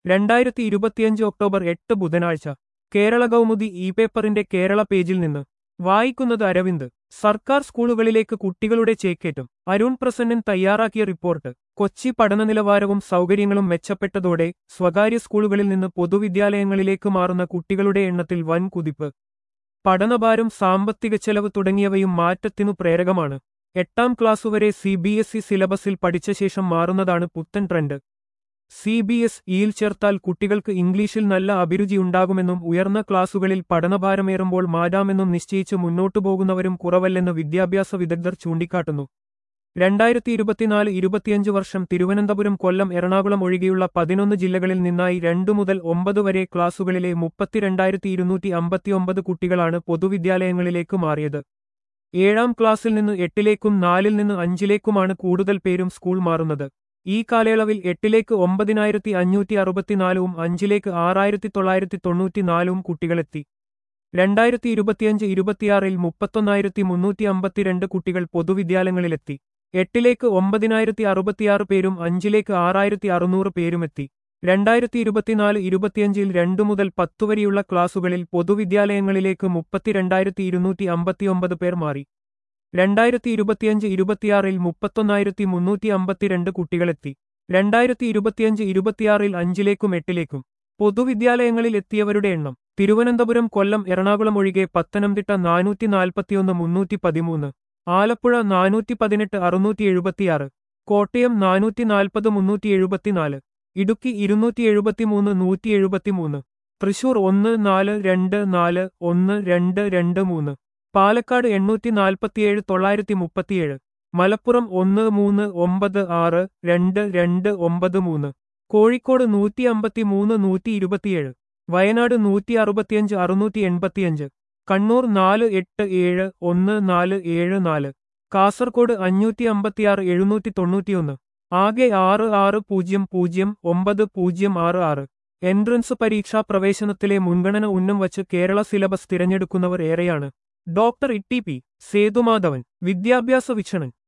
രണ്ടായിരത്തി ഇരുപത്തിയഞ്ച് ഒക്ടോബർ എട്ട് ബുധനാഴ്ച കേരള കൗമുദി ഇ പേപ്പറിന്റെ കേരള പേജിൽ നിന്ന് വായിക്കുന്നത് അരവിന്ദ് സർക്കാർ സ്കൂളുകളിലേക്ക് കുട്ടികളുടെ ചേക്കേറ്റം അരുൺ പ്രസന്നൻ തയ്യാറാക്കിയ റിപ്പോർട്ട് കൊച്ചി പഠന നിലവാരവും സൗകര്യങ്ങളും മെച്ചപ്പെട്ടതോടെ സ്വകാര്യ സ്കൂളുകളിൽ നിന്ന് പൊതുവിദ്യാലയങ്ങളിലേക്ക് മാറുന്ന കുട്ടികളുടെ എണ്ണത്തിൽ വൻ കുതിപ്പ് പഠനഭാരം സാമ്പത്തിക ചെലവ് തുടങ്ങിയവയും മാറ്റത്തിനു പ്രേരകമാണ് എട്ടാം ക്ലാസ്സുവരെ സി ബി എസ് ഇ സിലബസിൽ പഠിച്ച ശേഷം മാറുന്നതാണ് പുത്തൻ ട്രെൻഡ് സി ബി എസ് ഇയിൽ ചേർത്താൽ കുട്ടികൾക്ക് ഇംഗ്ലീഷിൽ നല്ല അഭിരുചിയുണ്ടാകുമെന്നും ഉയർന്ന ക്ലാസുകളിൽ പഠനഭാരമേറുമ്പോൾ മാറ്റാമെന്നും നിശ്ചയിച്ച് മുന്നോട്ടു പോകുന്നവരും കുറവല്ലെന്ന് വിദ്യാഭ്യാസ വിദഗ്ധർ ചൂണ്ടിക്കാട്ടുന്നു രണ്ടായിരത്തി ഇരുപത്തിനാല് ഇരുപത്തിയഞ്ച് വർഷം തിരുവനന്തപുരം കൊല്ലം എറണാകുളം ഒഴികെയുള്ള പതിനൊന്ന് ജില്ലകളിൽ നിന്നായി രണ്ടു മുതൽ ഒമ്പത് വരെ ക്ലാസുകളിലെ മുപ്പത്തിരണ്ടായിരത്തി ഇരുന്നൂറ്റി അമ്പത്തിയൊമ്പത് കുട്ടികളാണ് പൊതുവിദ്യാലയങ്ങളിലേക്ക് മാറിയത് ഏഴാം ക്ലാസ്സിൽ നിന്ന് എട്ടിലേക്കും നാലിൽ നിന്ന് അഞ്ചിലേക്കുമാണ് കൂടുതൽ പേരും സ്കൂൾ മാറുന്നത് ഈ കാലയളവിൽ എട്ടിലേക്ക് ഒമ്പതിനായിരത്തി അഞ്ഞൂറ്റി അറുപത്തിനാലും അഞ്ചിലേക്ക് ആറായിരത്തി തൊള്ളായിരത്തി തൊണ്ണൂറ്റിനാലും കുട്ടികളെത്തി രണ്ടായിരത്തി ഇരുപത്തിയഞ്ച് ഇരുപത്തിയാറിൽ മുപ്പത്തൊന്നായിരത്തി മുന്നൂറ്റി അമ്പത്തിരണ്ട് കുട്ടികൾ പൊതുവിദ്യാലയങ്ങളിലെത്തി എട്ടിലേക്ക് ഒമ്പതിനായിരത്തി അറുപത്തിയാറ് പേരും അഞ്ചിലേക്ക് ആറായിരത്തി അറുന്നൂറ് പേരുമെത്തി രണ്ടായിരത്തി ഇരുപത്തിനാല് ഇരുപത്തിയഞ്ചിൽ രണ്ടു മുതൽ പത്തു വരെയുള്ള ക്ലാസുകളിൽ പൊതുവിദ്യാലയങ്ങളിലേക്ക് മുപ്പത്തിരണ്ടായിരത്തി ഇരുന്നൂറ്റി അമ്പത്തിയൊമ്പത് പേർ മാറി രണ്ടായിരത്തി ഇരുപത്തിയഞ്ച് ഇരുപത്തിയാറിൽ മുപ്പത്തൊന്നായിരത്തി മുന്നൂറ്റി അമ്പത്തിരണ്ട് കുട്ടികളെത്തി രണ്ടായിരത്തി ഇരുപത്തിയഞ്ച് ഇരുപത്തിയാറിൽ അഞ്ചിലേക്കും എട്ടിലേക്കും പൊതുവിദ്യാലയങ്ങളിൽ എത്തിയവരുടെ എണ്ണം തിരുവനന്തപുരം കൊല്ലം എറണാകുളം ഒഴികെ പത്തനംതിട്ട നാനൂറ്റി നാൽപ്പത്തിയൊന്ന് മുന്നൂറ്റി പതിമൂന്ന് ആലപ്പുഴ നാനൂറ്റി പതിനെട്ട് അറുന്നൂറ്റി എഴുപത്തിയാറ് കോട്ടയം നാനൂറ്റി നാൽപ്പത് മുന്നൂറ്റി എഴുപത്തിനാല് ഇടുക്കി ഇരുന്നൂറ്റി എഴുപത്തിമൂന്ന് നൂറ്റി എഴുപത്തിമൂന്ന് തൃശൂർ ഒന്ന് നാല് രണ്ട് നാല് ഒന്ന് രണ്ട് രണ്ട് മൂന്ന് പാലക്കാട് എണ്ണൂറ്റി നാൽപ്പത്തിയേഴ് തൊള്ളായിരത്തി മുപ്പത്തിയേഴ് മലപ്പുറം ഒന്ന് മൂന്ന് ഒമ്പത് ആറ് രണ്ട് രണ്ട് ഒമ്പത് മൂന്ന് കോഴിക്കോട് നൂറ്റി അമ്പത്തി മൂന്ന് നൂറ്റി ഇരുപത്തിയേഴ് വയനാട് നൂറ്റി അറുപത്തിയഞ്ച് അറുന്നൂറ്റി എൺപത്തിയഞ്ച് കണ്ണൂർ നാല് എട്ട് ഏഴ് ഒന്ന് നാല് ഏഴ് നാല് കാസർഗോഡ് അഞ്ഞൂറ്റി അമ്പത്തിയാറ് എഴുന്നൂറ്റി തൊണ്ണൂറ്റിയൊന്ന് ആകെ ആറ് ആറ് പൂജ്യം പൂജ്യം ഒമ്പത് പൂജ്യം ആറ് ആറ് എൻട്രൻസ് പരീക്ഷാ പ്രവേശനത്തിലെ മുൻഗണന ഉന്നം വച്ച് കേരള സിലബസ് തിരഞ്ഞെടുക്കുന്നവർ ഏറെയാണ് doctor E T P Sethumadhavan വിദ്യാഭ്യാസ വീക്ഷണൻ